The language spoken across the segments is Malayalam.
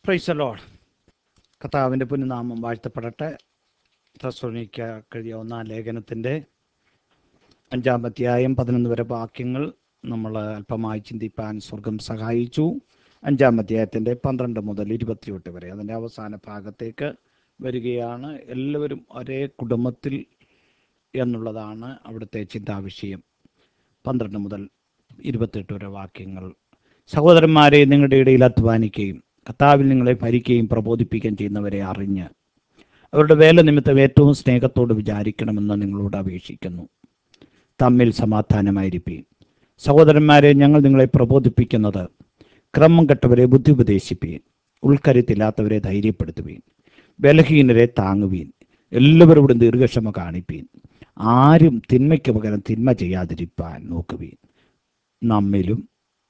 പ്രൈസ് ലോഡ് കർത്താവിൻ്റെ പുനഃനാമം വാഴ്ത്തപ്പെടട്ടെ തസ്വനിക്ക കഴിയ ഒന്നാം ലേഖനത്തിൻ്റെ അഞ്ചാം അധ്യായം പതിനൊന്ന് വരെ വാക്യങ്ങൾ നമ്മൾ അല്പമായി ചിന്തിപ്പാൻ സ്വർഗം സഹായിച്ചു അഞ്ചാം അധ്യായത്തിൻ്റെ പന്ത്രണ്ട് മുതൽ ഇരുപത്തിയെട്ട് വരെ അതിൻ്റെ അവസാന ഭാഗത്തേക്ക് വരികയാണ് എല്ലാവരും ഒരേ കുടുംബത്തിൽ എന്നുള്ളതാണ് അവിടുത്തെ ചിന്താവിഷയം പന്ത്രണ്ട് മുതൽ ഇരുപത്തെട്ട് വരെ വാക്യങ്ങൾ സഹോദരന്മാരെ നിങ്ങളുടെ ഇടയിൽ അധ്വാനിക്കുകയും കർത്താവിൽ നിങ്ങളെ ഭരിക്കുകയും പ്രബോധിപ്പിക്കുകയും ചെയ്യുന്നവരെ അറിഞ്ഞ് അവരുടെ വേല നിമിത്തം ഏറ്റവും സ്നേഹത്തോട് വിചാരിക്കണമെന്ന് നിങ്ങളോട് അപേക്ഷിക്കുന്നു തമ്മിൽ സമാധാനമായിരിക്കും സഹോദരന്മാരെ ഞങ്ങൾ നിങ്ങളെ പ്രബോധിപ്പിക്കുന്നത് ക്രമം കെട്ടവരെ ബുദ്ധി ഉപദേശിപ്പീൻ ഉൾക്കരുത്തില്ലാത്തവരെ ധൈര്യപ്പെടുത്തുവീൻ ബലഹീനരെ താങ്ങുവീൻ എല്ലാവരോടും ദീർഘക്ഷമ കാണിപ്പീൻ ആരും തിന്മയ്ക്ക് പകരം തിന്മ ചെയ്യാതിരിപ്പാൻ നോക്കുവീൻ നമ്മിലും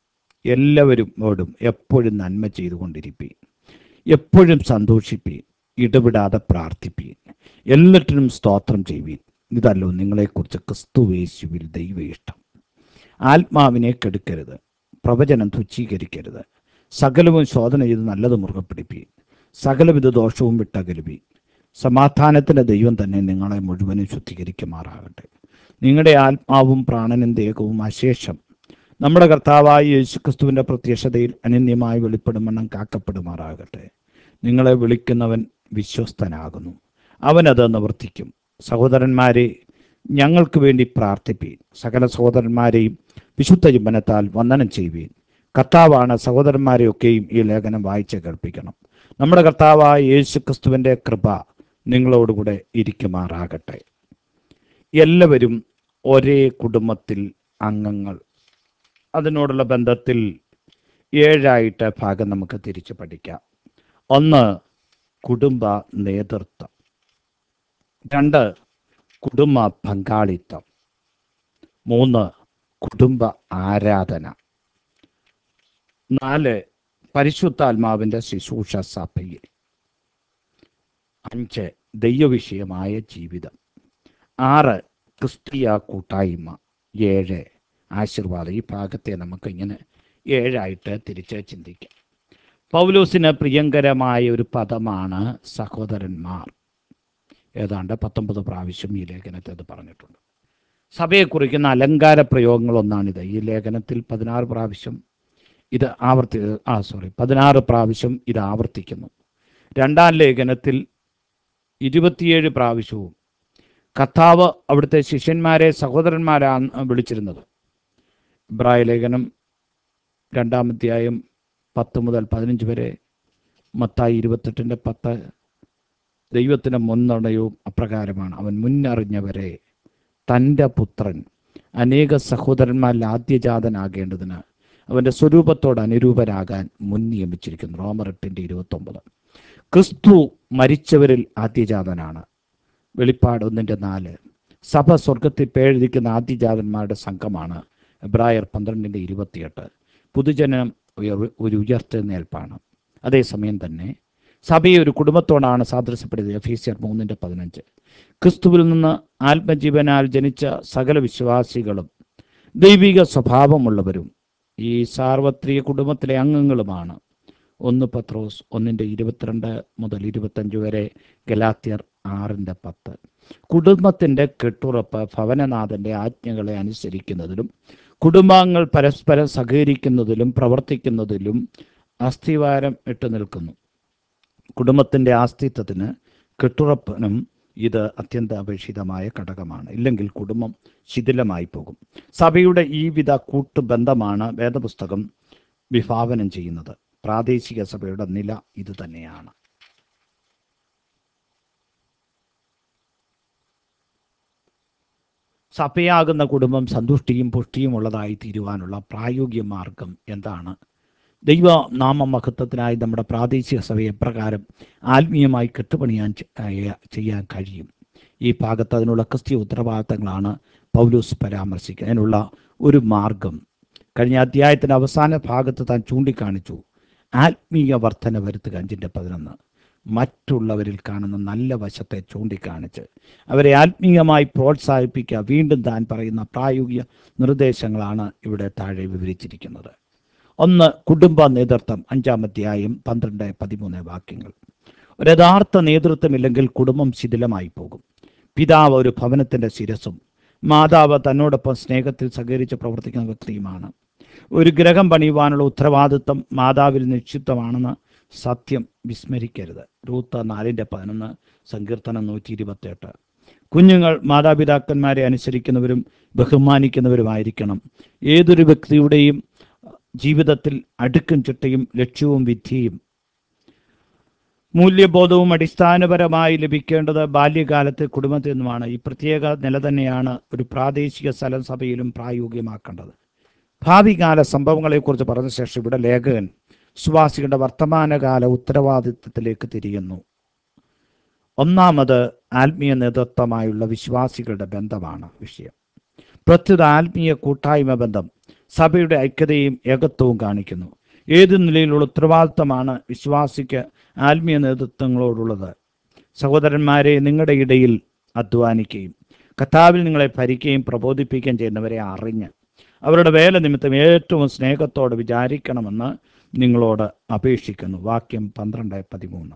എല്ലാവരോടും എപ്പോഴും നന്മ ചെയ്തുകൊണ്ടിരിപ്പീൻ എപ്പോഴും സന്തോഷിപ്പീൻ ഇടപെടാതെ പ്രാർത്ഥിപ്പീൻ എല്ലാറ്റിനും സ്തോത്രം ചെയ്യുവീൻ ഇതല്ലോ നിങ്ങളെക്കുറിച്ച് ക്രിസ്തുവേശുവിൽ ദൈവ ഇഷ്ടം ആത്മാവിനെ കെടുക്കരുത് പ്രവചനം തുച്ഛീകരിക്കരുത് സകലവും ശോധന ചെയ്ത് നല്ലത് മുറുകെ പിടിപ്പീൻ സകലവിധ ദോഷവും വിട്ടകലുവീൻ സമാധാനത്തിൻ്റെ ദൈവം തന്നെ നിങ്ങളെ മുഴുവനും ശുദ്ധീകരിക്കുമാറാകട്ടെ നിങ്ങളുടെ ആത്മാവും പ്രാണനും ദേഹവും അശേഷം നമ്മുടെ കർത്താവായ യേശുക്രിസ്തുവിൻ്റെ പ്രത്യക്ഷതയിൽ അനന്യമായി വെളിപ്പെടുമെണ്ണം കാക്കപ്പെടുമാറാകട്ടെ നിങ്ങളെ വിളിക്കുന്നവൻ വിശ്വസ്തനാകുന്നു അവനത് നിവർത്തിക്കും സഹോദരന്മാരെ ഞങ്ങൾക്ക് വേണ്ടി പ്രാർത്ഥിപ്പീൻ സകല സഹോദരന്മാരെയും വിശുദ്ധ ചുംബനത്താൽ വന്ദനം ചെയ്യുവീൻ കർത്താവാണ് സഹോദരന്മാരെയൊക്കെയും ഈ ലേഖനം വായിച്ച് കേൾപ്പിക്കണം നമ്മുടെ കർത്താവായ യേശുക്രിസ്തുവിൻ്റെ കൃപ നിങ്ങളോടുകൂടെ ഇരിക്കുമാറാകട്ടെ എല്ലാവരും ഒരേ കുടുംബത്തിൽ അംഗങ്ങൾ അതിനോടുള്ള ബന്ധത്തിൽ ഏഴായിട്ട് ഭാഗം നമുക്ക് തിരിച്ചു പഠിക്കാം ഒന്ന് കുടുംബ നേതൃത്വം രണ്ട് കുടുംബ പങ്കാളിത്തം മൂന്ന് കുടുംബ ആരാധന നാല് പരിശുദ്ധാത്മാവിൻ്റെ ശുശ്രൂഷ സഭയിൽ അഞ്ച് ദൈവവിഷയമായ ജീവിതം ആറ് ക്രിസ്തീയ കൂട്ടായ്മ ഏഴ് ആശീർവാദം ഈ ഭാഗത്തെ നമുക്ക് ഇങ്ങനെ ഏഴായിട്ട് തിരിച്ച് ചിന്തിക്കാം പൗലോസിന് പ്രിയങ്കരമായ ഒരു പദമാണ് സഹോദരന്മാർ ഏതാണ്ട് പത്തൊമ്പത് പ്രാവശ്യം ഈ ലേഖനത്തിൽ അത് പറഞ്ഞിട്ടുണ്ട് സഭയെ കുറിക്കുന്ന അലങ്കാര പ്രയോഗങ്ങളൊന്നാണിത് ഈ ലേഖനത്തിൽ പതിനാറ് പ്രാവശ്യം ഇത് ആവർത്തി ആ സോറി പതിനാറ് പ്രാവശ്യം ഇത് ആവർത്തിക്കുന്നു രണ്ടാം ലേഖനത്തിൽ ഇരുപത്തിയേഴ് പ്രാവശ്യവും കർത്താവ് അവിടുത്തെ ശിഷ്യന്മാരെ സഹോദരന്മാരാണ് വിളിച്ചിരുന്നത് ഇബ്രായ ലേഖനം രണ്ടാമധ്യായം പത്ത് മുതൽ പതിനഞ്ച് വരെ മത്തായി ഇരുപത്തെട്ടിൻ്റെ പത്ത് ദൈവത്തിൻ്റെ മുൻനിർണയവും അപ്രകാരമാണ് അവൻ മുന്നറിഞ്ഞവരെ തൻ്റെ പുത്രൻ അനേക സഹോദരന്മാരിൽ ആദ്യജാതനാകേണ്ടതിന് അവൻ്റെ സ്വരൂപത്തോട് അനുരൂപരാകാൻ മുൻ നിയമിച്ചിരിക്കുന്നു റോമർ എട്ടിൻ്റെ ഇരുപത്തൊമ്പത് ക്രിസ്തു മരിച്ചവരിൽ ആദ്യജാതനാണ് വെളിപ്പാട് ഒന്നിൻ്റെ നാല് സഭ സ്വർഗത്തിൽ പേഴെഴുതിക്കുന്ന ആദ്യജാതന്മാരുടെ സംഘമാണ് എബ്രായർ പന്ത്രണ്ടിൻ്റെ ഇരുപത്തിയെട്ട് പുതുജനം ഒരു ഉയർത്തെഴുന്നേൽപ്പാണ് അതേസമയം തന്നെ സഭയെ ഒരു കുടുംബത്തോടാണ് സാദൃശ്യപ്പെടുത്തിയത് എഫീസിയർ മൂന്നിൻ്റെ പതിനഞ്ച് ക്രിസ്തുവിൽ നിന്ന് ആത്മജീവനാൽ ജനിച്ച സകല വിശ്വാസികളും ദൈവിക സ്വഭാവമുള്ളവരും ഈ സാർവത്രിക കുടുംബത്തിലെ അംഗങ്ങളുമാണ് ഒന്ന് പത്രോസ് ഒന്നിൻ്റെ ഇരുപത്തിരണ്ട് മുതൽ ഇരുപത്തഞ്ച് വരെ ഗലാത്യർ ആറിൻ്റെ പത്ത് കുടുംബത്തിൻ്റെ കെട്ടുറപ്പ് ഭവനനാഥൻ്റെ ആജ്ഞകളെ അനുസരിക്കുന്നതിലും കുടുംബാംഗങ്ങൾ പരസ്പരം സഹകരിക്കുന്നതിലും പ്രവർത്തിക്കുന്നതിലും അസ്ഥിവാരം ഇട്ടു നിൽക്കുന്നു കുടുംബത്തിൻ്റെ ആസ്തിത്വത്തിന് കെട്ടുറപ്പിനും ഇത് അത്യന്താപേക്ഷിതമായ ഘടകമാണ് ഇല്ലെങ്കിൽ കുടുംബം ശിഥിലമായി പോകും സഭയുടെ ഈ വിധ കൂട്ടുബന്ധമാണ് വേദപുസ്തകം വിഭാവനം ചെയ്യുന്നത് പ്രാദേശിക സഭയുടെ നില ഇത് തന്നെയാണ് സഭയാകുന്ന കുടുംബം സന്തുഷ്ടിയും പുഷ്ടിയും ഉള്ളതായി തീരുവാനുള്ള പ്രായോഗിക മാർഗം എന്താണ് ദൈവ നാമമഹത്വത്തിനായി നമ്മുടെ പ്രാദേശിക സഭയെ എപ്രകാരം ആത്മീയമായി കെട്ടുപണിയാൻ ചെയ്യാൻ കഴിയും ഈ ഭാഗത്ത് അതിനുള്ള ക്രിസ്തീയ ഉത്തരവാദിത്തങ്ങളാണ് പൗലൂസ് പരാമർശിക്കുക അതിനുള്ള ഒരു മാർഗം കഴിഞ്ഞ അധ്യായത്തിൻ്റെ അവസാന ഭാഗത്ത് താൻ ചൂണ്ടിക്കാണിച്ചു ആത്മീയ വർധന വരുത്തുക അഞ്ചിൻ്റെ പതിനൊന്ന് മറ്റുള്ളവരിൽ കാണുന്ന നല്ല വശത്തെ ചൂണ്ടിക്കാണിച്ച് അവരെ ആത്മീയമായി പ്രോത്സാഹിപ്പിക്കുക വീണ്ടും താൻ പറയുന്ന പ്രായോഗിക നിർദ്ദേശങ്ങളാണ് ഇവിടെ താഴെ വിവരിച്ചിരിക്കുന്നത് ഒന്ന് കുടുംബ നേതൃത്വം അഞ്ചാം അധ്യായം പന്ത്രണ്ട് പതിമൂന്ന് വാക്യങ്ങൾ ഒരു യഥാർത്ഥ നേതൃത്വമില്ലെങ്കിൽ കുടുംബം ശിഥിലമായി പോകും പിതാവ് ഒരു ഭവനത്തിൻ്റെ ശിരസും മാതാവ് തന്നോടൊപ്പം സ്നേഹത്തിൽ സഹകരിച്ച് പ്രവർത്തിക്കുന്ന വ്യക്തിയുമാണ് ഒരു ഗ്രഹം പണിയുവാനുള്ള ഉത്തരവാദിത്വം മാതാവിൽ നിക്ഷിപ്തമാണെന്ന് സത്യം വിസ്മരിക്കരുത് റൂത്ത് നാലിൻ്റെ പതിനൊന്ന് സങ്കീർത്തനം നൂറ്റി ഇരുപത്തെട്ട് കുഞ്ഞുങ്ങൾ മാതാപിതാക്കന്മാരെ അനുസരിക്കുന്നവരും ബഹുമാനിക്കുന്നവരുമായിരിക്കണം ഏതൊരു വ്യക്തിയുടെയും ജീവിതത്തിൽ അടുക്കും ചിട്ടയും ലക്ഷ്യവും വിദ്യയും മൂല്യബോധവും അടിസ്ഥാനപരമായി ലഭിക്കേണ്ടത് ബാല്യകാലത്ത് കുടുംബത്തിൽ നിന്നുമാണ് ഈ പ്രത്യേക നില തന്നെയാണ് ഒരു പ്രാദേശിക സ്ഥലം സഭയിലും പ്രായോഗികമാക്കേണ്ടത് ഭാവികാല സംഭവങ്ങളെക്കുറിച്ച് പറഞ്ഞ ശേഷം ഇവിടെ ലേഖകൻ സുവാസികളുടെ വർത്തമാനകാല ഉത്തരവാദിത്വത്തിലേക്ക് തിരിയുന്നു ഒന്നാമത് ആത്മീയ നേതൃത്വമായുള്ള വിശ്വാസികളുടെ ബന്ധമാണ് വിഷയം പ്രത്യുത ആത്മീയ കൂട്ടായ്മ ബന്ധം സഭയുടെ ഐക്യതയും ഏകത്വവും കാണിക്കുന്നു ഏത് നിലയിലുള്ള ഉത്തരവാദിത്തമാണ് വിശ്വാസിക്ക് ആത്മീയ നേതൃത്വങ്ങളോടുള്ളത് സഹോദരന്മാരെ നിങ്ങളുടെ ഇടയിൽ അധ്വാനിക്കുകയും കഥാവിൽ നിങ്ങളെ ഭരിക്കുകയും പ്രബോധിപ്പിക്കുകയും ചെയ്യുന്നവരെ അറിഞ്ഞ് അവരുടെ വേല നിമിത്തം ഏറ്റവും സ്നേഹത്തോടെ വിചാരിക്കണമെന്ന് നിങ്ങളോട് അപേക്ഷിക്കുന്നു വാക്യം പന്ത്രണ്ട് പതിമൂന്ന്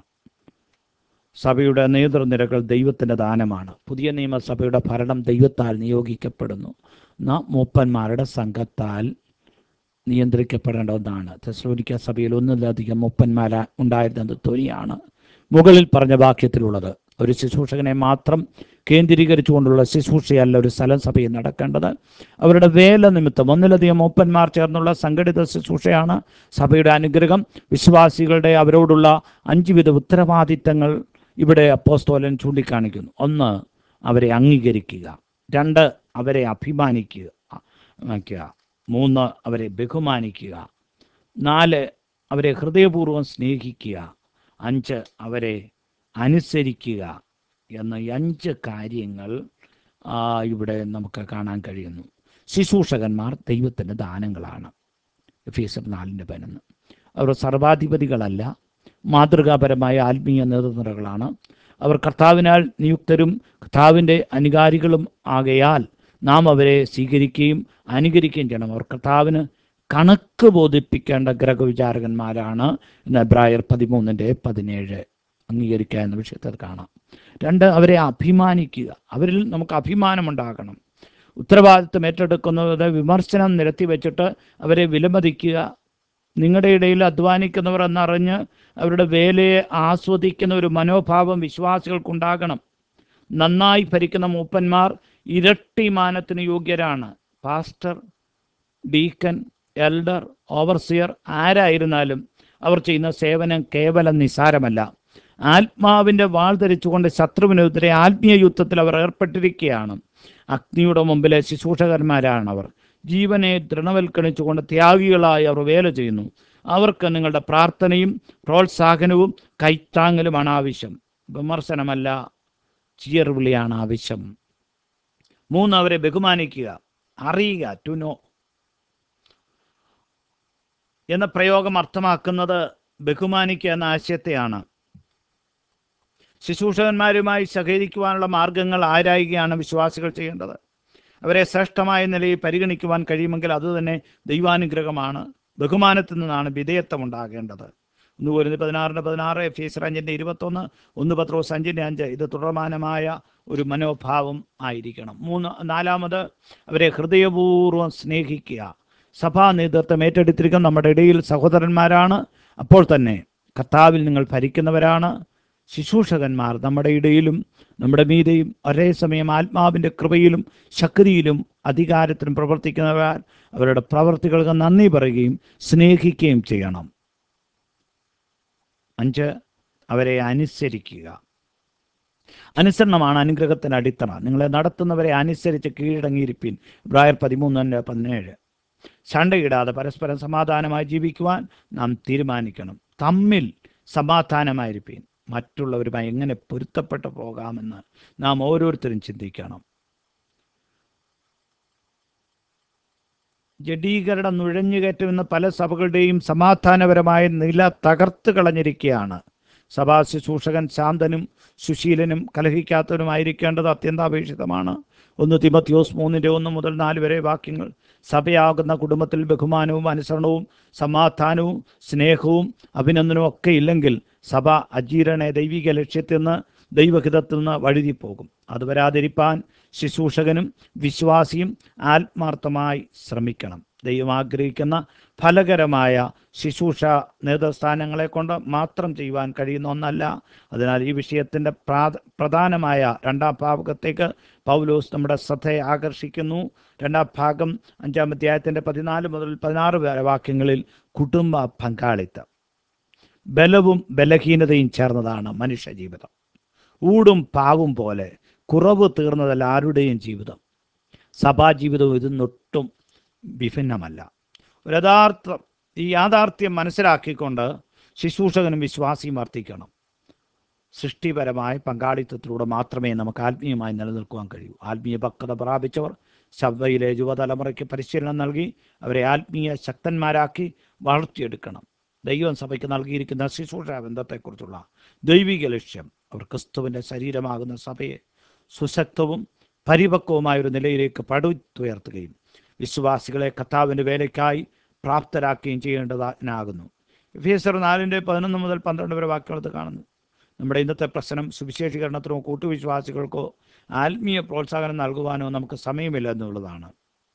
സഭയുടെ നേതൃനിരകൾ ദൈവത്തിൻ്റെ ദാനമാണ് പുതിയ നിയമസഭയുടെ ഭരണം ദൈവത്താൽ നിയോഗിക്കപ്പെടുന്നു നാം മൂപ്പന്മാരുടെ സംഘത്താൽ നിയന്ത്രിക്കപ്പെടേണ്ട ഒന്നാണ് തെസ്ലോനിക്ക സഭയിൽ ഒന്നിലധികം മൂപ്പന്മാര ഉണ്ടായിരുന്നത് ധ്വനിയാണ് മുകളിൽ പറഞ്ഞ വാക്യത്തിലുള്ളത് ഒരു ശുശ്രൂഷകനെ മാത്രം കേന്ദ്രീകരിച്ചുകൊണ്ടുള്ള ശുശ്രൂഷയല്ല ഒരു സ്ഥലം സഭയിൽ നടക്കേണ്ടത് അവരുടെ വേല നിമിത്തം ഒന്നിലധികം മൂപ്പന്മാർ ചേർന്നുള്ള സംഘടിത ശുശ്രൂഷയാണ് സഭയുടെ അനുഗ്രഹം വിശ്വാസികളുടെ അവരോടുള്ള അഞ്ചുവിധ ഉത്തരവാദിത്തങ്ങൾ ഇവിടെ അപ്പോസ്തോലൻ ചൂണ്ടിക്കാണിക്കുന്നു ഒന്ന് അവരെ അംഗീകരിക്കുക രണ്ട് അവരെ അഭിമാനിക്കുക ആക്കുക. മൂന്ന് അവരെ ബഹുമാനിക്കുക നാല് അവരെ ഹൃദയപൂർവ്വം സ്നേഹിക്കുക അഞ്ച് അവരെ അനുസരിക്കുക എന്ന ഈ അഞ്ച് കാര്യങ്ങൾ ആ, ഇവിടെ നമുക്ക് കാണാൻ കഴിയുന്നു ശുശ്രൂഷകന്മാർ ദൈവത്തിൻ്റെ ദാനങ്ങളാണ് എഫീസർ നാലിൻ്റെ പതിനൊന്ന് അവർ സർവാധിപതികളല്ല മാതൃകാപരമായ ആത്മീയ നേതൃനിരകളാണ് അവർ കർത്താവിനാൽ നിയുക്തരും കർത്താവിൻ്റെ അനുകാരികളും ആകയാൽ നാം അവരെ സ്വീകരിക്കുകയും അനുകരിക്കുകയും ചെയ്യണം അവർ കർത്താവിന് കണക്ക് ബോധിപ്പിക്കേണ്ട ഗ്രഹവിചാരകന്മാരാണ് എന്ന് എബ്രായർ പതിമൂന്നിൻ്റെ പതിനേഴ് അംഗീകരിക്കുക എന്ന വിഷയത്തിൽ കാണാം രണ്ട് അവരെ അഭിമാനിക്കുക അവരിൽ നമുക്ക് അഭിമാനമുണ്ടാകണം ഉത്തരവാദിത്വം ഏറ്റെടുക്കുന്നത് വിമർശനം നിരത്തി വെച്ചിട്ട് അവരെ വിലമതിക്കുക നിങ്ങളുടെ ഇടയിൽ അധ്വാനിക്കുന്നവർ എന്നറിഞ്ഞ് അവരുടെ വേലയെ ആസ്വദിക്കുന്ന ഒരു മനോഭാവം വിശ്വാസികൾക്കുണ്ടാകണം നന്നായി ഭരിക്കുന്ന മൂപ്പന്മാർ ഇരട്ടി മാനത്തിന് യോഗ്യരാണ് പാസ്റ്റർ ഡീക്കൻ എൽഡർ ഓവർസിയർ ആരായിരുന്നാലും അവർ ചെയ്യുന്ന സേവനം കേവലം നിസാരമല്ല ആത്മാവിൻ്റെ വാൾ ധരിച്ചുകൊണ്ട് ശത്രുവിനെതിരെ ആത്മീയ യുദ്ധത്തിൽ അവർ ഏർപ്പെട്ടിരിക്കുകയാണ് അഗ്നിയുടെ മുമ്പിലെ ശുശ്രൂഷകന്മാരാണ് അവർ ജീവനെ ദൃഢവൽക്കരിച്ചുകൊണ്ട് ത്യാഗികളായി അവർ വേല ചെയ്യുന്നു അവർക്ക് നിങ്ങളുടെ പ്രാർത്ഥനയും പ്രോത്സാഹനവും കൈത്താങ്ങലുമാണ് ആവശ്യം വിമർശനമല്ല ചീയർവിളിയാണ് ആവശ്യം മൂന്ന് അവരെ ബഹുമാനിക്കുക അറിയുക ടു നോ എന്ന പ്രയോഗം അർത്ഥമാക്കുന്നത് ബഹുമാനിക്കുക എന്ന ആശയത്തെയാണ് ശുശ്രൂഷകന്മാരുമായി സഹകരിക്കുവാനുള്ള മാർഗങ്ങൾ ആരായുകയാണ് വിശ്വാസികൾ ചെയ്യേണ്ടത് അവരെ ശ്രേഷ്ഠമായ നിലയിൽ പരിഗണിക്കുവാൻ കഴിയുമെങ്കിൽ അതുതന്നെ ദൈവാനുഗ്രഹമാണ് ബഹുമാനത്തിൽ നിന്നാണ് വിധേയത്വം ഉണ്ടാകേണ്ടത് ഒന്ന് പോരുന്ന പതിനാറിൻ്റെ പതിനാറ് ഫീസർ അഞ്ചിൻ്റെ ഇരുപത്തൊന്ന് ഒന്ന് പത്രോസ് അഞ്ചിൻ്റെ അഞ്ച് ഇത് തുടർമാനമായ ഒരു മനോഭാവം ആയിരിക്കണം മൂന്ന് നാലാമത് അവരെ ഹൃദയപൂർവ്വം സ്നേഹിക്കുക സഭാ നേതൃത്വം ഏറ്റെടുത്തിരിക്കുന്ന നമ്മുടെ ഇടയിൽ സഹോദരന്മാരാണ് അപ്പോൾ തന്നെ കർത്താവിൽ നിങ്ങൾ ഭരിക്കുന്നവരാണ് ശുശ്രൂഷകന്മാർ നമ്മുടെ ഇടയിലും നമ്മുടെ മീതെയും ഒരേ സമയം ആത്മാവിൻ്റെ കൃപയിലും ശക്തിയിലും അധികാരത്തിലും പ്രവർത്തിക്കുന്നവർ അവരുടെ പ്രവർത്തികൾക്ക് നന്ദി പറയുകയും സ്നേഹിക്കുകയും ചെയ്യണം അഞ്ച് അവരെ അനുസരിക്കുക അനുസരണമാണ് അനുഗ്രഹത്തിൻ്റെ അടിത്തറ നിങ്ങളെ നടത്തുന്നവരെ അനുസരിച്ച് കീഴടങ്ങിയിരിപ്പിൻ ഇബ്രായർ പതിമൂന്നിൻ്റെ പതിനേഴ് ശണ്ടയിടാതെ പരസ്പരം സമാധാനമായി ജീവിക്കുവാൻ നാം തീരുമാനിക്കണം തമ്മിൽ സമാധാനമായിരിക്കും മറ്റുള്ളവരുമായി എങ്ങനെ പൊരുത്തപ്പെട്ടു പോകാമെന്ന് നാം ഓരോരുത്തരും ചിന്തിക്കണം ജഡീകരണ നുഴഞ്ഞുകയറ്റം എന്ന പല സഭകളുടെയും സമാധാനപരമായ നില തകർത്ത് കളഞ്ഞിരിക്കുകയാണ് സഭാ ശുശ്രൂഷകൻ ശാന്തനും സുശീലനും കലഹിക്കാത്തവനുമായിരിക്കേണ്ടത് അത്യന്താപേക്ഷിതമാണ് ഒന്ന് തിമത്യോസ് മൂന്നിൻ്റെ ഒന്ന് മുതൽ നാല് വരെ വാക്യങ്ങൾ സഭയാകുന്ന കുടുംബത്തിൽ ബഹുമാനവും അനുസരണവും സമാധാനവും സ്നേഹവും അഭിനന്ദനവും ഒക്കെ ഇല്ലെങ്കിൽ സഭ അജീരണെ ദൈവിക ലക്ഷ്യത്തിൽ നിന്ന് ദൈവഹിതത്തിൽ നിന്ന് വഴുതിപ്പോകും അത് വരാതിരിപ്പാൻ ശുശ്രൂഷകനും വിശ്വാസിയും ആത്മാർത്ഥമായി ശ്രമിക്കണം ദൈവം ആഗ്രഹിക്കുന്ന ഫലകരമായ ശുശ്രൂഷ നേതൃസ്ഥാനങ്ങളെ കൊണ്ട് മാത്രം ചെയ്യുവാൻ കഴിയുന്ന ഒന്നല്ല അതിനാൽ ഈ വിഷയത്തിൻ്റെ പ്രാ- പ്രധാനമായ രണ്ടാം ഭാഗത്തേക്ക് പൗലോസ് നമ്മുടെ ശ്രദ്ധയെ ആകർഷിക്കുന്നു രണ്ടാം ഭാഗം അഞ്ചാം അധ്യായത്തിൻ്റെ പതിനാല് മുതൽ പതിനാറ് വരെ വാക്യങ്ങളിൽ കുടുംബ പങ്കാളിത്തം ബലവും ബലഹീനതയും ചേർന്നതാണ് മനുഷ്യ ജീവിതം ഊടും പാവും പോലെ കുറവ് തീർന്നതല്ല ആരുടെയും ജീവിതം സഭാജീവിതവും ഇതൊന്നൊട്ടും വിഭിന്നമല്ല ഒരു യഥാർത്ഥം ഈ യാഥാർത്ഥ്യം മനസ്സിലാക്കിക്കൊണ്ട് ശുശ്രൂഷകനും വിശ്വാസിയും വർത്തിക്കണം സൃഷ്ടിപരമായ പങ്കാളിത്തത്തിലൂടെ മാത്രമേ നമുക്ക് ആത്മീയമായി നിലനിൽക്കുവാൻ കഴിയൂ ആത്മീയ പക്വത പ്രാപിച്ചവർ സഭയിലെ യുവതലമുറയ്ക്ക് പരിശീലനം നൽകി അവരെ ആത്മീയ ശക്തന്മാരാക്കി വളർത്തിയെടുക്കണം ദൈവം സഭയ്ക്ക് നൽകിയിരിക്കുന്ന ശുശ്രൂഷ ബന്ധത്തെക്കുറിച്ചുള്ള ദൈവിക ലക്ഷ്യം അവർ ക്രിസ്തുവിൻ്റെ ശരീരമാകുന്ന സഭയെ സുശക്തവും പരിപക്വവുമായ ഒരു നിലയിലേക്ക് പടുത്തുയർത്തുകയും വിശ്വാസികളെ കർത്താവിൻ്റെ വേലയ്ക്കായി പ്രാപ്തരാക്കുകയും ചെയ്യേണ്ടതാകുന്നു എഫേസർ നാലിൻ്റെ പതിനൊന്ന് മുതൽ പന്ത്രണ്ട് വരെ വാക്കുകളത്ത് കാണുന്നു നമ്മുടെ ഇന്നത്തെ പ്രശ്നം സുവിശേഷീകരണത്തിനോ കൂട്ടുവിശ്വാസികൾക്കോ ആത്മീയ പ്രോത്സാഹനം നൽകുവാനോ നമുക്ക് സമയമില്ല എന്നുള്ളതാണ്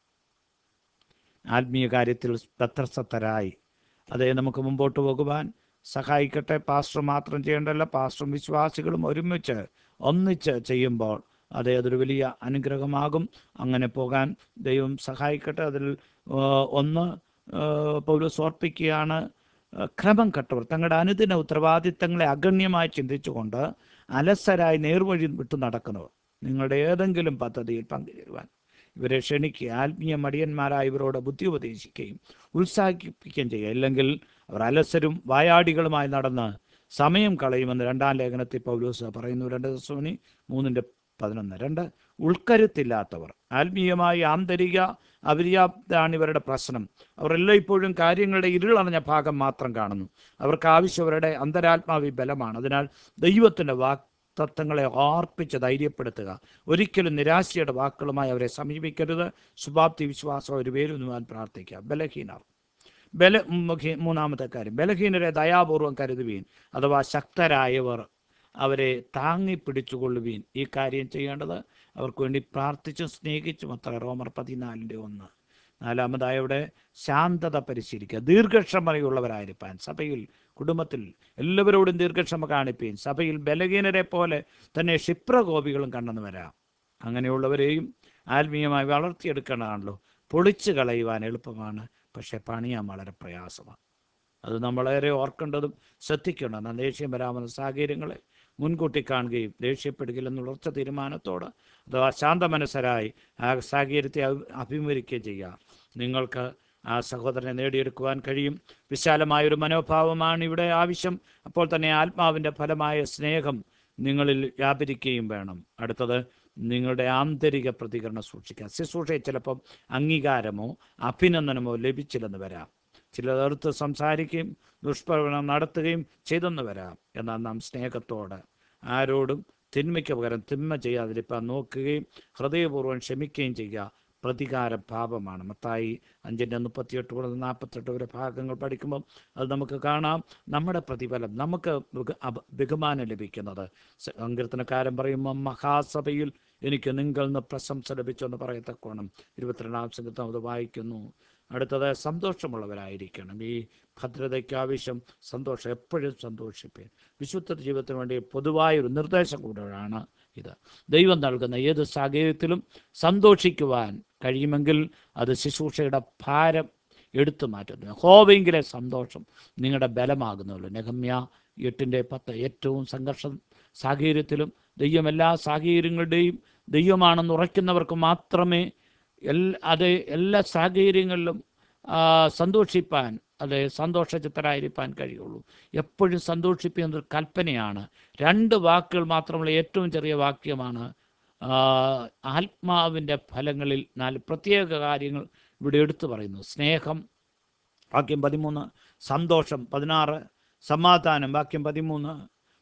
ആത്മീയ കാര്യത്തിൽ തത്രസത്തരായി അതേ നമുക്ക് മുമ്പോട്ട് പോകുവാൻ സഹായിക്കട്ടെ പാസ്റ്റർ മാത്രം ചെയ്യേണ്ടല്ല പാസ്റ്ററും വിശ്വാസികളും ഒരുമിച്ച് ഒന്നിച്ച് ചെയ്യുമ്പോൾ അതേ അതൊരു വലിയ അനുഗ്രഹമാകും അങ്ങനെ പോകാൻ ദൈവം സഹായിക്കട്ടെ അതിൽ ആ, ഒന്ന് ആ, പൗലോസ് ഓർപ്പിക്കുകയാണ് ആ, ക്രമം കെട്ടവർ തങ്ങളുടെ അനുദിന ഉത്തരവാദിത്തങ്ങളെ അഗണ്യമായി ചിന്തിച്ചുകൊണ്ട് അലസരായി നേർവഴി വിട്ടു നടക്കുന്നവർ നിങ്ങളുടെ ഏതെങ്കിലും പദ്ധതിയിൽ പങ്കുചേരുവാൻ ഇവരെ ക്ഷണിക്കുക ആത്മീയ മടിയന്മാരായ ഇവരോട് ബുദ്ധി ഉപദേശിക്കുകയും ഉത്സാഹിപ്പിക്കുകയും ചെയ്യുക ഇല്ലെങ്കിൽ അവർ അലസരും വായാടികളുമായി നടന്ന് സമയം കളയുമെന്ന് രണ്ടാം ലേഖനത്തിൽ പൗലോസ് പറയുന്നു രണ്ട് ദിവസമണി മൂന്നിൻ്റെ പതിനൊന്ന് രണ്ട് ഉൾക്കരുത്തില്ലാത്തവർ ആത്മീയമായി ആന്തരിക അപര്യാപ്താണ് ഇവരുടെ പ്രശ്നം അവർ എല്ലായ്പ്പോഴും കാര്യങ്ങളുടെ ഇരുളണഞ്ഞ ഭാഗം മാത്രം കാണുന്നു അവർക്ക് ആവശ്യം അവരുടെ അന്തരാത്മാവി ബലമാണ് അതിനാൽ ദൈവത്തിൻ്റെ വാക്തത്വങ്ങളെ ഓർപ്പിച്ച് ധൈര്യപ്പെടുത്തുക ഒരിക്കലും നിരാശയുടെ വാക്കുകളുമായി അവരെ സമീപിക്കരുത് ശുഭാപ്തി വിശ്വാസം ഒരു പേരുന്നുവാൻ പ്രാർത്ഥിക്കുക ബലഹീനർ ബല മുഖി മൂന്നാമത്തെ കാര്യം ബലഹീനരെ ദയാപൂർവം കരുതുവീൻ അഥവാ ശക്തരായവർ അവരെ താങ്ങി പിടിച്ചുകൊള്ളുവീൻ ഈ കാര്യം ചെയ്യേണ്ടത് അവർക്ക് വേണ്ടി പ്രാർത്ഥിച്ചും സ്നേഹിച്ചും അത്ര റോമർ പതിനാലിൻ്റെ ഒന്ന് നാലാമതായി അവിടെ ശാന്തത പരിശീലിക്കുക ദീർഘക്ഷമതയുള്ളവരായിരിക്കാൻ സഭയിൽ കുടുംബത്തിൽ എല്ലാവരോടും ദീർഘക്ഷമ കാണിപ്പീൻ സഭയിൽ ബലഹീനരെ പോലെ തന്നെ ക്ഷിപ്രകോപികളും കണ്ടെന്ന് വരാം അങ്ങനെയുള്ളവരെയും ആത്മീയമായി വളർത്തിയെടുക്കേണ്ടതാണല്ലോ പൊളിച്ചു കളയുവാൻ എളുപ്പമാണ് പക്ഷേ പണിയാൻ വളരെ പ്രയാസമാണ് അത് നമ്മളേറെ ഓർക്കേണ്ടതും ശ്രദ്ധിക്കേണ്ടതും ദേഷ്യം വരാവുന്ന സാഹചര്യങ്ങളെ മുൻകൂട്ടി കാണുകയും ദേഷ്യപ്പെടുകയില്ലെന്നുള്ള ഉറച്ച തീരുമാനത്തോട് അഥവാ ശാന്തമനസ്സരായി ആ സാഹചര്യത്തെ അഭി- അഭിമുഖീകരിക്കുകയും ചെയ്യുക നിങ്ങൾക്ക് ആ സഹോദരനെ നേടിയെടുക്കുവാൻ കഴിയും വിശാലമായൊരു മനോഭാവമാണ് ഇവിടെ ആവശ്യം അപ്പോൾ തന്നെ ആത്മാവിൻ്റെ ഫലമായ സ്നേഹം നിങ്ങളിൽ വ്യാപരിക്കുകയും വേണം അടുത്തത് നിങ്ങളുടെ ആന്തരിക പ്രതികരണം സൂക്ഷിക്കുക ശുശ്രൂഷയിൽ ചിലപ്പം അംഗീകാരമോ അഭിനന്ദനമോ ലഭിച്ചില്ലെന്ന് വരാം ചിലർത്ത് സംസാരിക്കുകയും ദുഷ്പ്രവണം നടത്തുകയും ചെയ്തെന്ന് വരാം എന്നാൽ നാം സ്നേഹത്തോടെ ആരോടും തിന്മയ്ക്ക് പകരം തിന്മ ചെയ്യാതിരിക്കാൻ നോക്കുകയും ഹൃദയപൂർവ്വം ക്ഷമിക്കുകയും ചെയ്യുക പ്രതികാര ഭാവമാണ് മത്തായി അഞ്ചിൻ്റെ മുപ്പത്തിയെട്ട് മുതൽ നാൽപ്പത്തെട്ട് വരെ ഭാഗങ്ങൾ പഠിക്കുമ്പം അത് നമുക്ക് കാണാം നമ്മുടെ പ്രതിഫലം നമുക്ക് ബഹു- അപ- ബഹുമാനം ലഭിക്കുന്നത് സ- സങ്കീർത്തനക്കാരൻ പറയുമ്പോൾ മഹാസഭയിൽ എനിക്ക് നിങ്ങളിൽ നിന്ന് പ്രശംസ ലഭിച്ചെന്ന് പറയത്തക്കോണം ഇരുപത്തിരണ്ടാം സംഘത്തം അത് വായിക്കുന്നു അടുത്തത് സന്തോഷമുള്ളവരായിരിക്കണം ഈ ഭദ്രതയ്ക്ക് ആവശ്യം സന്തോഷം എപ്പോഴും സന്തോഷിപ്പേൻ വിശുദ്ധ ജീവിതത്തിന് വേണ്ടി പൊതുവായൊരു നിർദ്ദേശം കൂടെയാണ് ഇത് ദൈവം നൽകുന്ന ഏത് സാഹചര്യത്തിലും സന്തോഷിക്കുവാൻ കഴിയുമെങ്കിൽ അത് ശുശ്രൂഷയുടെ ഭാരം എടുത്തു മാറ്റുന്നു ഹോവെങ്കിലെ സന്തോഷം നിങ്ങളുടെ ബലമാകുന്നുള്ളൂ നെഹമ്യ എട്ടിൻ്റെ പത്ത് ഏറ്റവും സംഘർഷം സാഹചര്യത്തിലും ദൈവം എല്ലാ സാഹചര്യങ്ങളുടെയും ദൈവമാണെന്ന് ഉറയ്ക്കുന്നവർക്ക് മാത്രമേ എൽ അത് എല്ലാ സാഹചര്യങ്ങളിലും ആ, സന്തോഷിപ്പാൻ അതെ സന്തോഷചിത്തരായിരിക്കാൻ കഴിയുള്ളൂ എപ്പോഴും സന്തോഷിപ്പിക്കുന്ന ഒരു കൽപ്പനയാണ് രണ്ട് വാക്കുകൾ മാത്രമുള്ള ഏറ്റവും ചെറിയ വാക്യമാണ് ആ, ആത്മാവിൻ്റെ ഫലങ്ങളിൽ നാല് പ്രത്യേക കാര്യങ്ങൾ ഇവിടെ എടുത്തു പറയുന്നു സ്നേഹം വാക്യം പതിമൂന്ന് സന്തോഷം പതിനാറ് സമാധാനം വാക്യം പതിമൂന്ന്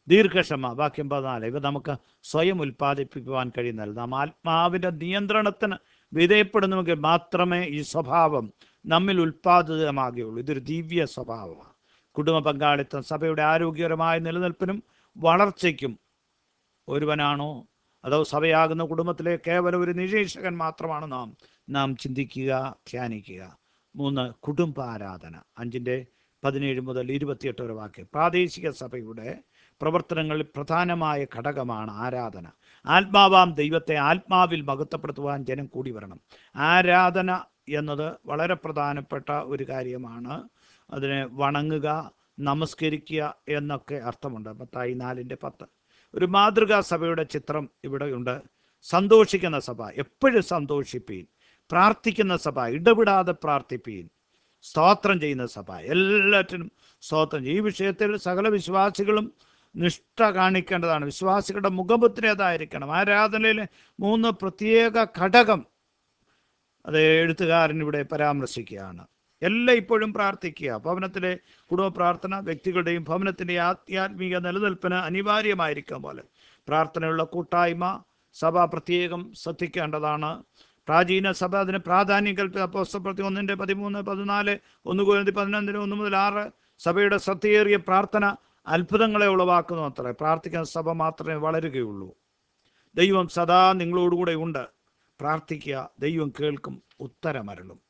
ദീർഘക്ഷമ വാക്യം പതിനാല് ഇവ നമുക്ക് സ്വയം ഉൽപ്പാദിപ്പിക്കുവാൻ കഴിയുന്നതല്ല നാം ആത്മാവിൻ്റെ നിയന്ത്രണത്തിന് വിധേയപ്പെടുന്നുവെങ്കിൽ മാത്രമേ ഈ സ്വഭാവം നമ്മിൽ ഉൽപ്പാദിതമാകുകയുള്ളൂ ഇതൊരു ദിവ്യ സ്വഭാവമാണ് കുടുംബ പങ്കാളിത്തം സഭയുടെ ആരോഗ്യകരമായ നിലനിൽപ്പിനും വളർച്ചയ്ക്കും ഒരുവനാണോ അതോ സഭയാകുന്ന കുടുംബത്തിലെ കേവലം ഒരു നിരീക്ഷകൻ മാത്രമാണ് നാം നാം ചിന്തിക്കുക ധ്യാനിക്കുക മൂന്ന് കുടുംബാരാധന അഞ്ചിൻ്റെ പതിനേഴ് മുതൽ ഇരുപത്തിയെട്ട് വരെ വാക്യം പ്രാദേശിക സഭയുടെ പ്രവർത്തനങ്ങളിൽ പ്രധാനമായ ഘടകമാണ് ആരാധന ആത്മാവാം ദൈവത്തെ ആത്മാവിൽ മഹത്വപ്പെടുത്തുവാൻ ജനം കൂടി വരണം ആരാധന എന്നത് വളരെ പ്രധാനപ്പെട്ട ഒരു കാര്യമാണ് അതിനെ വണങ്ങുക നമസ്കരിക്കുക എന്നൊക്കെ അർത്ഥമുണ്ട് പത്തായി നാലിൻ്റെ പത്ത് ഒരു മാതൃകാ സഭയുടെ ചിത്രം ഇവിടെയുണ്ട് സന്തോഷിക്കുന്ന സഭ എപ്പോഴും സന്തോഷിപ്പീൻ പ്രാർത്ഥിക്കുന്ന സഭ ഇടപെടാതെ പ്രാർത്ഥിപ്പീൻ സ്തോത്രം ചെയ്യുന്ന സഭ എല്ലാറ്റിനും സ്തോത്രം ചെയ്യും ഈ വിഷയത്തിൽ സകല വിശ്വാസികളും നിഷ്ഠ കാണിക്കേണ്ടതാണ് വിശ്വാസികളുടെ മുഖമുദ്ര അതായിരിക്കണം ആരാധനയിലെ മൂന്ന് പ്രത്യേക ഘടകം അത് എഴുത്തുകാരൻ ഇവിടെ പരാമർശിക്കുകയാണ് എല്ലാം ഇപ്പോഴും പ്രാർത്ഥിക്കുക ഭവനത്തിലെ കുടുംബ പ്രാർത്ഥന വ്യക്തികളുടെയും ഭവനത്തിൻ്റെ ആധ്യാത്മിക നിലനിൽപ്പിന് അനിവാര്യമായിരിക്കും പോലെ പ്രാർത്ഥനയുള്ള കൂട്ടായ്മ സഭ പ്രത്യേകം ശ്രദ്ധിക്കേണ്ടതാണ് പ്രാചീന സഭ അതിന് പ്രാധാന്യം കൽപ്പിച്ച അപ്പോസ്തപ്രതി ഒന്നിൻ്റെ പതിമൂന്ന് പതിനാല് ഒന്ന് കുരുതി പതിനൊന്നിന് ഒന്ന് മുതൽ ആറ് സഭയുടെ ശ്രദ്ധയേറിയ പ്രാർത്ഥന അത്ഭുതങ്ങളെ ഉളവാക്കുന്നു അത്രേ പ്രാർത്ഥിക്കുന്ന സഭ മാത്രമേ വളരുകയുള്ളൂ ദൈവം സദാ നിങ്ങളോടുകൂടെ ഉണ്ട് പ്രാർത്ഥിക്കുക ദൈവം കേൾക്കും ഉത്തരമരളും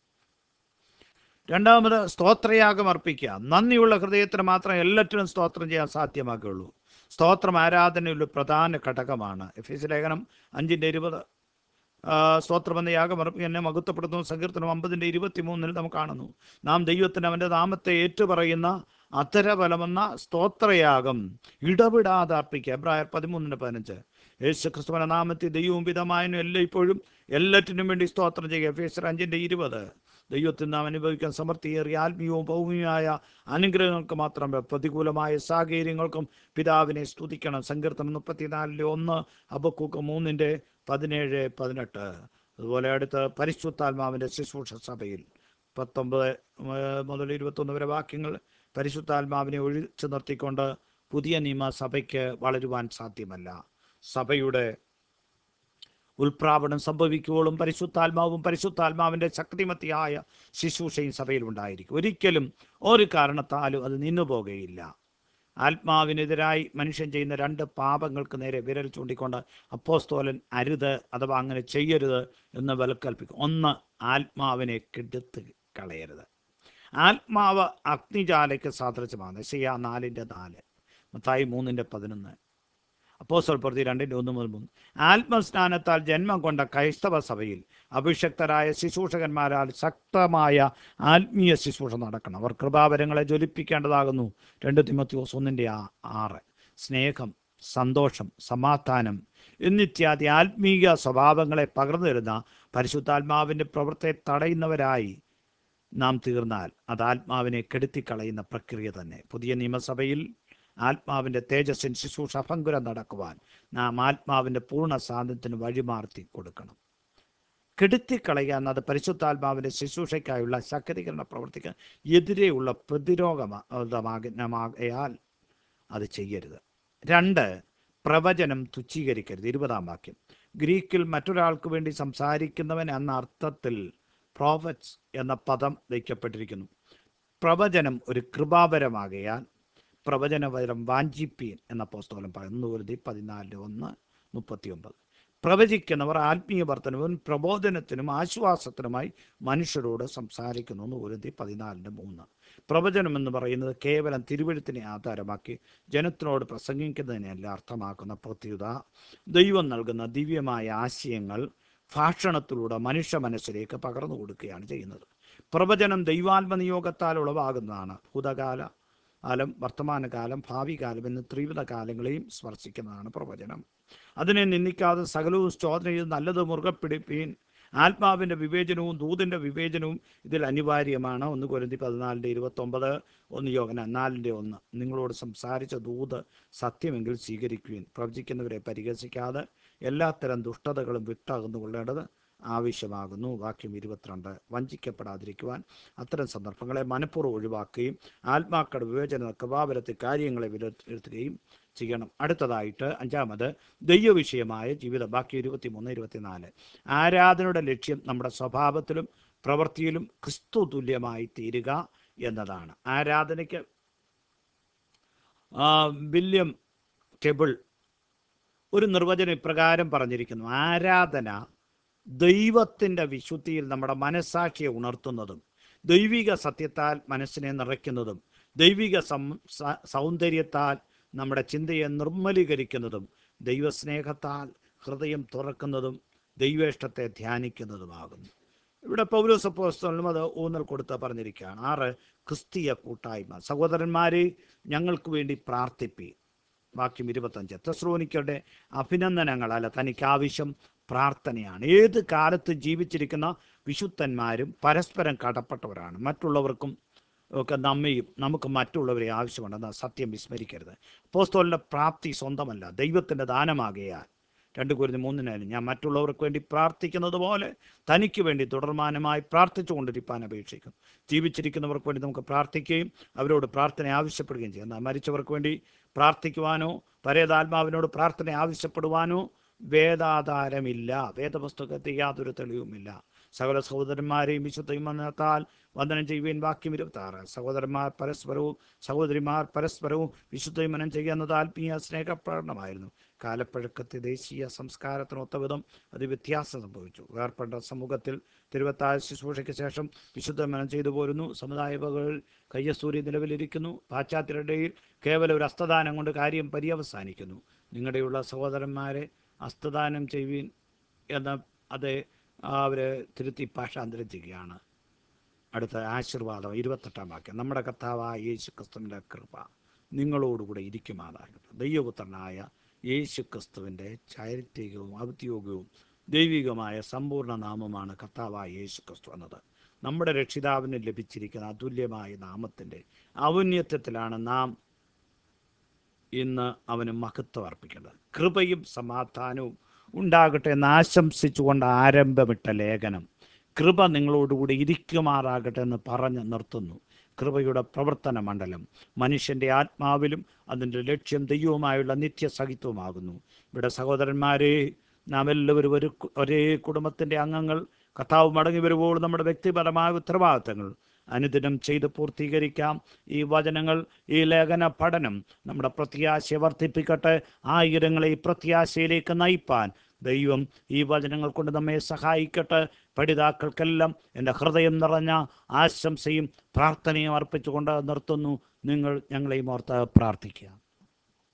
രണ്ടാമത് സ്തോത്രയാഗം അർപ്പിക്കുക നന്ദിയുള്ള ഹൃദയത്തിന് മാത്രം എല്ലാറ്റിനും സ്തോത്രം ചെയ്യാൻ സാധ്യമാക്കുകയുള്ളൂ സ്തോത്രം ആരാധനയുള്ള പ്രധാന ഘടകമാണ് എഫ് എസ് ലേഖനം അഞ്ചിൻ്റെ ഇരുപത് സ്തോത്രമെന്ന യാഗം എന്നെ മഹത്വപ്പെടുത്തുന്നു സങ്കീർത്തനം അമ്പതിൻ്റെ ഇരുപത്തി മൂന്നിൽ നാം കാണുന്നു നാം ദൈവത്തിന് അവൻ്റെ നാമത്തെ ഏറ്റുപറയുന്ന അത്തരഫലമെന്ന സ്തോത്രയാഗം ഇടപെടാതെ അർപ്പിക്കുക എബ്രായർ പതിമൂന്നിന് പതിനഞ്ച് യേശു ക്രിസ്തുവിന്റെ നാമത്തിൽ ദൈവവും പിതമായനും എല്ലാം ഇപ്പോഴും എല്ലാറ്റിനും വേണ്ടി സ്തോത്രം ചെയ്യുക എഫേസർ അഞ്ചിൻ്റെ ഇരുപത് ദൈവത്തിൽ നാം അനുഭവിക്കാൻ സമൃദ്ധിയേറിയ ആത്മീയവും ഭൗമികമായ അനുഗ്രഹങ്ങൾക്ക് മാത്രമേ പ്രതികൂലമായ സാഹചര്യങ്ങൾക്കും പിതാവിനെ സ്തുതിക്കണം സങ്കീർത്തനം മുപ്പത്തിനാലിലെ ഒന്ന് അബക്കൂക്ക് മൂന്നിൻ്റെ പതിനേഴ് പതിനെട്ട് അതുപോലെ അടുത്ത് പരിശുദ്ധാത്മാവിൻ്റെ ശുശ്രൂഷ സഭയിൽ പത്തൊമ്പത് മുതൽ ഇരുപത്തൊന്ന് വരെ വാക്യങ്ങൾ പരിശുദ്ധാത്മാവിനെ ഒഴിച്ചു നിർത്തിക്കൊണ്ട് പുതിയ നിയമ സഭയ്ക്ക് വളരുവാൻ സാധ്യമല്ല സഭയുടെ ഉൽപ്രാപണം സംഭവിക്കുമ്പോഴും പരിശുദ്ധാത്മാവും പരിശുദ്ധാത്മാവിൻ്റെ ശക്തിമത്തിയായ ശുശ്രൂഷയും സഭയിൽ ഉണ്ടായിരിക്കും ഒരിക്കലും ഒരു കാരണത്താലും അത് നിന്നു പോകുകയില്ല ആത്മാവിനെതിരായി മനുഷ്യൻ ചെയ്യുന്ന രണ്ട് പാപങ്ങൾക്ക് നേരെ വിരൽ ചൂണ്ടിക്കൊണ്ട് അപ്പോസ്തോലൻ അരുത് അഥവാ അങ്ങനെ ചെയ്യരുത് എന്ന് വിലക്കൽപ്പിക്കും ഒന്ന് ആത്മാവിനെ കെടുത്ത് കളയരുത് ആത്മാവ് അഗ്നിജാലയ്ക്ക് സാദൃശ്യമാണ് സിയ നാലിൻ്റെ നാല് മത്തായി മൂന്നിൻ്റെ പതിനൊന്ന് അപ്പോസ്തല പ്രതി രണ്ടിൻ്റെ ഒന്ന് മുതൽ മൂന്ന് ആത്മസ്നാനത്താൽ ജന്മം കൊണ്ട ക്രൈസ്തവ സഭയിൽ അഭിഷക്തരായ ശുശ്രൂഷകന്മാരാൽ ശക്തമായ ആത്മീയ ശുശ്രൂഷ നടക്കണം അവർ കൃപാവരങ്ങളെ ജ്വലിപ്പിക്കേണ്ടതാകുന്നു രണ്ട് തിമത്യോസ് ഒന്നിൻ്റെ ആ ആറ് സ്നേഹം സന്തോഷം സമാധാനം എന്നിത്യാദി ആത്മീയ സ്വഭാവങ്ങളെ പകർന്നു തരുന്ന പരിശുദ്ധാത്മാവിൻ്റെ പ്രവൃത്തിയെ തടയുന്നവരായി നാം തീർന്നാൽ അത് ആത്മാവിനെ കെടുത്തിക്കളയുന്ന പ്രക്രിയ തന്നെ പുതിയ നിയമസഭയിൽ ആത്മാവിൻ്റെ തേജസ്സിൻ ശുശ്രൂഷ ഭങ്കുരം നടക്കുവാൻ നാം ആത്മാവിൻ്റെ പൂർണ്ണ സാധനത്തിന് വഴിമാർത്തി കൊടുക്കണം കെടുത്തിക്കളയുക എന്നത് പരിശുദ്ധാത്മാവിൻ്റെ ശുശ്രൂഷയ്ക്കായുള്ള ശക്തീകരണ പ്രവർത്തിക്ക് എതിരെയുള്ള പ്രതിരോധമാകയാൽ അത് ചെയ്യരുത് രണ്ട് പ്രവചനം തുച്ഛീകരിക്കരുത് ഇരുപതാം വാക്യം ഗ്രീക്കിൽ മറ്റൊരാൾക്ക് വേണ്ടി സംസാരിക്കുന്നവൻ എന്ന അർത്ഥത്തിൽ പ്രോഫറ്റ്സ് എന്ന പദം വയ്ക്കപ്പെട്ടിരിക്കുന്നു പ്രവചനം ഒരു കൃപാപരമാകയാൽ പ്രവചനപരം വാഞ്ചിപ്പീൻ എന്ന പുസ്തകം പറയുന്നു ഒരു പതിനാലിന് ഒന്ന് മുപ്പത്തിയൊമ്പത് പ്രവചിക്കുന്നവർ ആത്മീയ വർധനവും പ്രബോധനത്തിനും ആശ്വാസത്തിനുമായി മനുഷ്യരോട് സംസാരിക്കുന്നു എന്ന് ഒരു പതിനാലിൻ്റെ മൂന്ന് പ്രവചനം എന്ന് പറയുന്നത് കേവലം തിരുവഴുത്തിനെ ആധാരമാക്കി ജനത്തിനോട് പ്രസംഗിക്കുന്നതിനല്ല അർത്ഥമാക്കുന്ന പ്രത്യുത ദൈവം നൽകുന്ന ദിവ്യമായ ആശയങ്ങൾ ഭാഷണത്തിലൂടെ മനുഷ്യ മനസ്സിലേക്ക് പകർന്നു കൊടുക്കുകയാണ് ചെയ്യുന്നത് പ്രവചനം ദൈവാത്മനിയോഗത്താൽ ഉളവാകുന്നതാണ് ഭൂതകാല കാലം വർത്തമാനകാലം ഭാവി കാലം എന്നീ ത്രിവിധ കാലങ്ങളെയും സ്പർശിക്കുന്നതാണ് പ്രവചനം അതിനെ നിന്ദിക്കാതെ സകലവും ചോദന ചെയ്ത് നല്ലത് മുറുകെ പിടിപ്പീൻ ആത്മാവിൻ്റെ വിവേചനവും ദൂതിൻ്റെ വിവേചനവും ഇതിൽ അനിവാര്യമാണ് ഒന്ന് കൊരുന്തി പതിനാലിൻ്റെ ഇരുപത്തൊമ്പത് ഒന്ന് യോഗന നാലിൻ്റെ ഒന്ന് നിങ്ങളോട് സംസാരിച്ച ദൂത് സത്യമെങ്കിൽ സ്വീകരിക്കുകയും പ്രവചിക്കുന്നവരെ പരിഹസിക്കാതെ എല്ലാത്തരം ദുഷ്ടതകളും വിട്ടകന്നു കൊള്ളേണ്ടത് ആവശ്യമാകുന്നു വാക്യം ഇരുപത്തിരണ്ട് വഞ്ചിക്കപ്പെടാതിരിക്കുവാൻ അത്തരം സന്ദർഭങ്ങളെ മനഃപൂർവ്വം ഒഴിവാക്കുകയും ആത്മാക്കളുടെ വിവേചന കൃപാവരത്തിൽ കാര്യങ്ങളെ വിലയിരുത്തുകയും ചെയ്യണം അടുത്തതായിട്ട് അഞ്ചാമത് ദൈവവിഷയമായ ജീവിതം ബാക്കി ഇരുപത്തി മൂന്ന് ഇരുപത്തിനാല് ആരാധനയുടെ ലക്ഷ്യം നമ്മുടെ സ്വഭാവത്തിലും പ്രവൃത്തിയിലും ക്രിസ്തു തുല്യമായി തീരുക എന്നതാണ് ആരാധനയ്ക്ക് ആ, വില്യം ടെബിൾ ഒരു നിർവചനം ഇപ്രകാരം പറഞ്ഞിരിക്കുന്നു ആരാധന ദൈവത്തിൻ്റെ വിശുദ്ധിയിൽ നമ്മുടെ മനസ്സാക്ഷിയെ ഉണർത്തുന്നതും ദൈവിക സത്യത്താൽ മനസ്സിനെ നിറയ്ക്കുന്നതും ദൈവിക സം സ- സൗന്ദര്യത്താൽ നമ്മുടെ ചിന്തയെ നിർമ്മലീകരിക്കുന്നതും ദൈവസ്നേഹത്താൽ ഹൃദയം തുറക്കുന്നതും ദൈവേഷ്ടത്തെ ധ്യാനിക്കുന്നതുമാകുന്നു ഇവിടെ പൗലോസപ്പോസ്തലനും അത് ഊന്നൽ കൊടുത്ത് പറഞ്ഞിരിക്കുകയാണ് ആറ് ക്രിസ്തീയ കൂട്ടായ്മ സഹോദരന്മാരെ ഞങ്ങൾക്ക് വേണ്ടി പ്രാർത്ഥിപ്പി വാക്യം ഇരുപത്തഞ്ച് തെസ്രോനിക്കയുടെ അഭിനന്ദനങ്ങളല്ല തനിക്ക് ആവശ്യം പ്രാർത്ഥനയാണ് ഏത് കാലത്ത് ജീവിച്ചിരിക്കുന്ന വിശുദ്ധന്മാരും പരസ്പരം കടപ്പെട്ടവരാണ് മറ്റുള്ളവർക്കും ഒക്കെ നമ്മയും നമുക്ക് മറ്റുള്ളവരെ ആവശ്യമുണ്ടെന്ന് സത്യം വിസ്മരിക്കരുത് പോസ്തോലിൻ്റെ പ്രാപ്തി സ്വന്തമല്ല ദൈവത്തിൻ്റെ ദാനമാകയാൽ രണ്ട് കുരുന്ന് മൂന്നിനായാലും ഞാൻ മറ്റുള്ളവർക്ക് വേണ്ടി പ്രാർത്ഥിക്കുന്നത് പോലെ തനിക്ക് വേണ്ടി തുടർമാനമായി പ്രാർത്ഥിച്ചുകൊണ്ടിരിക്കാൻ അപേക്ഷിക്കും ജീവിച്ചിരിക്കുന്നവർക്ക് വേണ്ടി നമുക്ക് പ്രാർത്ഥിക്കുകയും അവരോട് പ്രാർത്ഥന ആവശ്യപ്പെടുകയും ചെയ്യും എന്നാൽ മരിച്ചവർക്ക് വേണ്ടി പ്രാർത്ഥിക്കുവാനോ പരേതാത്മാവിനോട് പ്രാർത്ഥന ആവശ്യപ്പെടുവാനോ വേദാധാരമില്ല വേദപുസ്തകത്തിൽ യാതൊരു തെളിവുമില്ല സകല സഹോദരന്മാരെയും വിശുദ്ധത്താൽ വന്ദനം ചെയ്യുവാൻ വാക്യം ഇരുപത്തി ആറ് സഹോദരന്മാർ പരസ്പരവും സഹോദരിമാർ പരസ്പരവും വിശുദ്ധമനം ചെയ്യുന്നത് ആത്മീയ സ്നേഹപ്രകടനമായിരുന്നു കാലപ്പഴക്കത്തെ ദേശീയ സംസ്കാരത്തിനൊത്ത വിധം അത് വ്യത്യാസം സംഭവിച്ചു വേർപ്പെട്ട സമൂഹത്തിൽ തിരുവത്തായ ശുശ്രൂഷയ്ക്ക് ശേഷം വിശുദ്ധമനം ചെയ്തു പോരുന്നു സമുദായകൾ കയ്യസൂരി നിലവിലിരിക്കുന്നു പാശ്ചാത്യരുടെയിൽ കേവലം ഒരു അസ്തദാനം കൊണ്ട് കാര്യം പര്യവസാനിക്കുന്നു നിങ്ങളുടെയുള്ള സഹോദരന്മാരെ അസ്തദാനം ചെയ്യുവീൻ എന്ന അത് അവരെ തിരുത്തി ഭാഷാന്തരം ചെയ്യുകയാണ് അടുത്ത ആശീർവാദം ഇരുപത്തെട്ടാം വാക്യം നമ്മുടെ കർത്താവായ യേശു ക്രിസ്തുവിൻ്റെ കൃപ നിങ്ങളോടുകൂടെ ഇരിക്കുമാറാകട്ടെ ദൈവപുത്രനായ യേശു ക്രിസ്തുവിൻ്റെ ചൈരിത്രികവും ഔദ്യോഗികവും ദൈവികമായ സമ്പൂർണ്ണ നാമമാണ് കർത്താവായ യേശു ക്രിസ്തു എന്നത് നമ്മുടെ രക്ഷിതാവിന് ലഭിച്ചിരിക്കുന്ന അതുല്യമായ നാമത്തിൻ്റെ ഔന്നത്യത്തിലാണ് നാം ഇന്ന് അവന് മഹത്വം അർപ്പിക്കേണ്ടത് കൃപയും സമാധാനവും ഉണ്ടാകട്ടെ എന്ന് ആശംസിച്ചുകൊണ്ട് ആരംഭമിട്ട ലേഖനം കൃപ നിങ്ങളോടുകൂടി ഇരിക്കുമാറാകട്ടെ എന്ന് പറഞ്ഞ് നിർത്തുന്നു കൃപയുടെ പ്രവർത്തന മണ്ഡലം മനുഷ്യൻ്റെ ആത്മാവിലും അതിൻ്റെ ലക്ഷ്യം ദൈവവുമായുള്ള നിത്യസഹിത്വമാകുന്നു ഇവിടെ സഹോദരന്മാരെ നാം എല്ലാവരും ഒരു കു- ഒരേ കുടുംബത്തിൻ്റെ അംഗങ്ങൾ കർത്താവ് മടങ്ങി വരുമ്പോൾ നമ്മുടെ വ്യക്തിപരമായ ഉത്തരവാദിത്തങ്ങൾ അനുദിനം ചെയ്ത് പൂർത്തീകരിക്കാം ഈ വചനങ്ങൾ ഈ ലേഖന പഠനം നമ്മുടെ പ്രത്യാശയെ വർദ്ധിപ്പിക്കട്ടെ ആയിരങ്ങളെ ഈ പ്രത്യാശയിലേക്ക് നയിപ്പാൻ ദൈവം ഈ വചനങ്ങൾ കൊണ്ട് നമ്മെ സഹായിക്കട്ടെ പഠിതാക്കൾക്കെല്ലാം എൻ്റെ ഹൃദയം നിറഞ്ഞ ആശംസയും പ്രാർത്ഥനയും അർപ്പിച്ചുകൊണ്ട് നിർത്തുന്നു നിങ്ങൾ ഞങ്ങളെയും ഓർത്ത് പ്രാർത്ഥിക്കുക